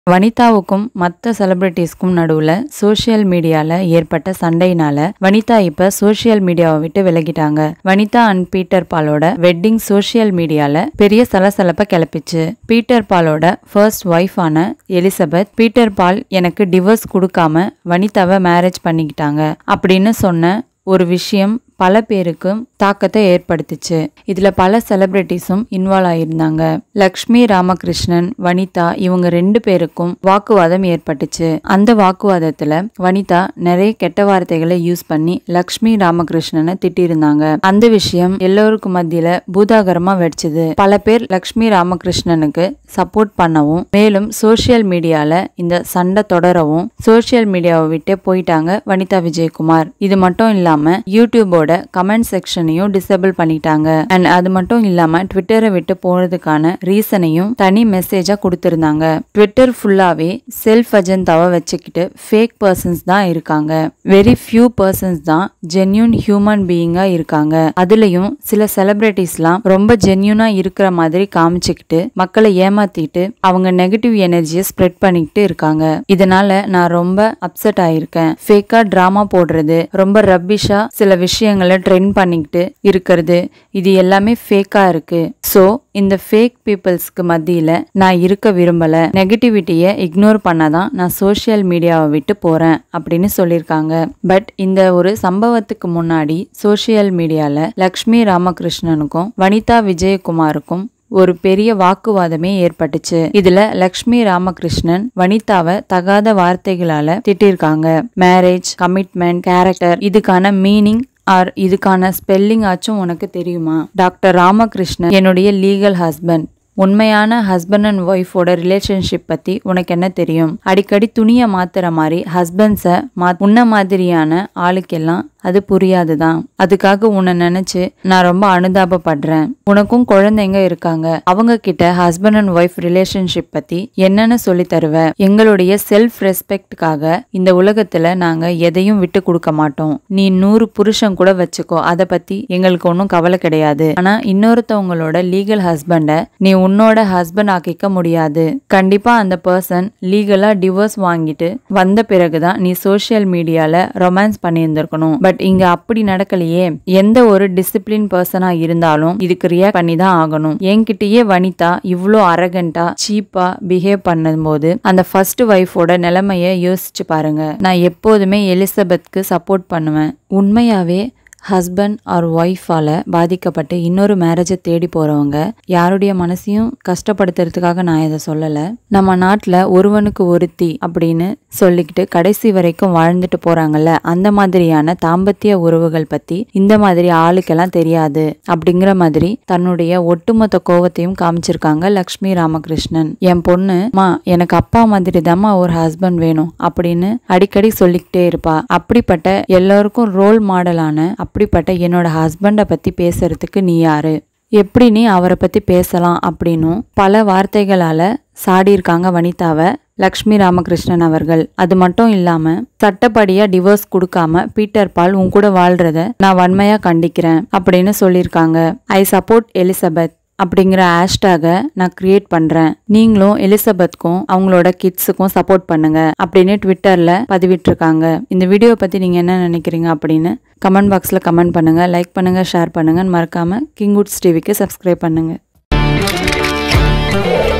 வனிதாவுக்கும் மற்ற செலிபிரிட்டிஸ்க்கும் நடுவில் சோஷியல் மீடியாவில் ஏற்பட்ட சண்டையினால வனிதா இப்போ சோஷியல் மீடியாவை விட்டு விலகிட்டாங்க வனிதா அண்ட் பீட்டர் பாலோட வெட்டிங் சோஷியல் மீடியாவில் பெரிய சலசலப்பை கிளப்பிச்சு பீட்டர் பாலோட ஃபர்ஸ்ட் ஒய்ஃபான எலிசபெத் பீட்டர் பால் எனக்கு டிவோர்ஸ் கொடுக்காம வனிதாவை மேரேஜ் பண்ணிக்கிட்டாங்க அப்படின்னு சொன்ன ஒரு விஷயம் பல பேருக்கும் தாக்கத்தை ஏற்படுத்துச்சு இதுல பல செலிபிரிட்டிஸும் இன்வால்வ் ஆயிருந்தாங்க லக்ஷ்மி ராமகிருஷ்ணன் வனிதா இவங்க ரெண்டு பேருக்கும் வாக்குவாதம் ஏற்பட்டுச்சு அந்த வாக்குவாதத்துல வனிதா நிறைய கெட்ட வார்த்தைகளை யூஸ் பண்ணி லக்ஷ்மி ராமகிருஷ்ணனை திட்டியிருந்தாங்க அந்த விஷயம் எல்லோருக்கும் மத்தியில பூதாகரமா வெடிச்சது பல பேர் லக்ஷ்மி ராமகிருஷ்ணனுக்கு சப்போர்ட் பண்ணவும் மேலும் சோஷியல் மீடியால இந்த சண்டை தொடரவும் சோஷியல் மீடியாவை விட்டே போயிட்டாங்க வனிதா விஜயகுமார் இது மட்டும் இல்லாம யூடியூபோட கமெண்ட் செக்ஷனையும் டிசேபிள் பண்ணிட்டாங்க அண்ட் அது மட்டும் இல்லாம ட்விட்டரை விட்டு போனதுக்கான ரீசனையும் தனி மெசேஜா கொடுத்திருந்தாங்க ட்விட்டர் ஃபுல்லாவே செல்ஃப் அஜெண்டாவை வச்சுக்கிட்டு ஃபேக் பர்சன்ஸ் தான் இருக்காங்க வெரி ஃபியூ பர்சன்ஸ் தான் ஜென்யூன் ஹியூமன் பீயிங்கா இருக்காங்க அதுலயும் சில செலிபிரிட்டிஸ்லாம் ரொம்ப ஜென்யூனா இருக்கிற மாதிரி காமிச்சுக்கிட்டு மக்களை ஏமாத்திட்டு அவங்க நெகட்டிவ் எனர்ஜியை ஸ்ப்ரெட் பண்ணிக்கிட்டு இருக்காங்க இதனால நான் ரொம்ப அப்செட் ஆயிருக்கேன் ஃபேக்கா டிராமா போடுறது ரொம்ப ரப்பிஷா சில விஷயங்களை ட்ரெண்ட் பண்ணிக்கிட்டு இருக்கிறது இது எல்லாமே ஃபேக்கா இருக்கு ஸோ இந்த ஃபேக் பீப்புள்ஸ்க்கு மத்தியில நான் இருக்க விரும்பல நெகட்டிவிட்டியை இக்னோர் பண்ணாதான் நான் சோஷியல் மீடியாவை விட்டு போறேன் அப்படின்னு சொல்லியிருக்காங்க பட் இந்த ஒரு சம்பவத்துக்கு முன்னாடி சோஷியல் மீடியால லக்ஷ்மி ராமகிருஷ்ணனுக்கும் வனிதா விஜயகுமாருக்கும் ஒரு பெரிய வாக்குவாதமே ஏற்பட்டுச்சு இதுல லக்ஷ்மி ராமகிருஷ்ணன் வனிதாவை தகாத வார்த்தைகளால திட்டிருக்காங்க மேரேஜ் கமிட்மெண்ட் கேரக்டர் இதுக்கான மீனிங் ஆர் இதுக்கான ஸ்பெல்லிங் ஆச்சும் உனக்கு தெரியுமா டாக்டர் ராமகிருஷ்ணன் என்னுடைய லீகல் ஹஸ்பண்ட் உண்மையான ஹஸ்பண்ட் அண்ட் ஒய்ஃபோட ரிலேஷன்ஷிப் பத்தி உனக்கு என்ன தெரியும் அடிக்கடி துணியை மாத்துற மாதிரி ஹஸ்பண்ட்ஸை மா உன்ன மாதிரியான ஆளுக்கெல்லாம் அது புரியாதுதான் அதுக்காக உன்னை நினைச்சு நான் ரொம்ப அனுதாபப்படுறேன் உனக்கும் குழந்தைங்க இருக்காங்க அவங்க கிட்ட ஹஸ்பண்ட் அண்ட் ஒய்ஃப் ரிலேஷன்ஷிப் பத்தி என்னன்னு சொல்லி தருவ எங்களுடைய செல்ஃப் ரெஸ்பெக்ட்காக இந்த உலகத்துல நாங்க எதையும் விட்டு கொடுக்க மாட்டோம் நீ நூறு புருஷன் கூட வச்சுக்கோ அதை பத்தி எங்களுக்கு ஒன்றும் கவலை கிடையாது ஆனா இன்னொருத்தவங்களோட லீகல் ஹஸ்பண்ட நீ உன்னோட ஹஸ்பண்ட் ஆக்கிக்க முடியாது கண்டிப்பா அந்த பர்சன் லீகலா டிவோர்ஸ் வாங்கிட்டு வந்த பிறகுதான் நீ சோஷியல் மீடியால ரொமான்ஸ் பண்ணியிருந்திருக்கணும் பட் இங்க அப்படி நடக்கலையே எந்த ஒரு டிசிப்ளின் பர்சனா இருந்தாலும் இதுக்கு ரியாக்ட் பண்ணி தான் ஆகணும் என்கிட்டயே வனிதா இவ்வளோ அரகண்டா சீப்பா பிஹேவ் பண்ணும்போது அந்த ஃபர்ஸ்ட் ஒய்ஃபோட நிலைமைய யோசிச்சு பாருங்க நான் எப்போதுமே எலிசபெத்க்கு சப்போர்ட் பண்ணுவேன் உண்மையாவே ஹஸ்பண்ட் ஆர் ஒய்ஃபால பாதிக்கப்பட்டு இன்னொரு மேரேஜை தேடி போறவங்க யாருடைய மனசையும் கஷ்டப்படுத்துறதுக்காக நான் இதை சொல்லல நம்ம நாட்டுல ஒருவனுக்கு ஒருத்தி அப்படின்னு சொல்லிக்கிட்டு கடைசி வரைக்கும் வாழ்ந்துட்டு போறாங்கல்ல அந்த மாதிரியான தாம்பத்திய உறவுகள் பத்தி இந்த மாதிரி ஆளுக்கெல்லாம் தெரியாது அப்படிங்கிற மாதிரி தன்னுடைய ஒட்டுமொத்த கோவத்தையும் காமிச்சிருக்காங்க லக்ஷ்மி ராமகிருஷ்ணன் என் பொண்ணு மா எனக்கு அப்பா மாதிரி தாம்மா ஒரு ஹஸ்பண்ட் வேணும் அப்படின்னு அடிக்கடி சொல்லிக்கிட்டே இருப்பா அப்படிப்பட்ட எல்லாருக்கும் ரோல் மாடலான அப்படிப்பட்ட என்னோட ஹஸ்பண்டை பத்தி பேசுறதுக்கு நீ யாரு எப்படி நீ அவரை பத்தி பேசலாம் அப்படின்னும் பல வார்த்தைகளால சாடியிருக்காங்க வனிதாவை லக்ஷ்மி ராமகிருஷ்ணன் அவர்கள் அது மட்டும் இல்லாம சட்டப்படியா டிவோர்ஸ் கொடுக்காம பீட்டர் பால் உன் கூட வாழ்றத நான் வன்மையா கண்டிக்கிறேன் அப்படின்னு சொல்லியிருக்காங்க ஐ சப்போர்ட் எலிசபெத் அப்படிங்கிற ஹேஷ்டேகை நான் கிரியேட் பண்றேன் நீங்களும் எலிசபெத்க்கும் அவங்களோட கிட்ஸுக்கும் சப்போர்ட் பண்ணுங்க அப்படின்னு ட்விட்டர்ல பதிவிட்டிருக்காங்க இந்த வீடியோ பத்தி நீங்க என்ன நினைக்கிறீங்க அப்படின்னு கமெண்ட் பாக்ஸ்ல கமெண்ட் பண்ணுங்க லைக் பண்ணுங்க ஷேர் பண்ணுங்க மறக்காம கிங்குட்ஸ் டிவிக்கு சப்ஸ்கிரைப் பண்ணுங்க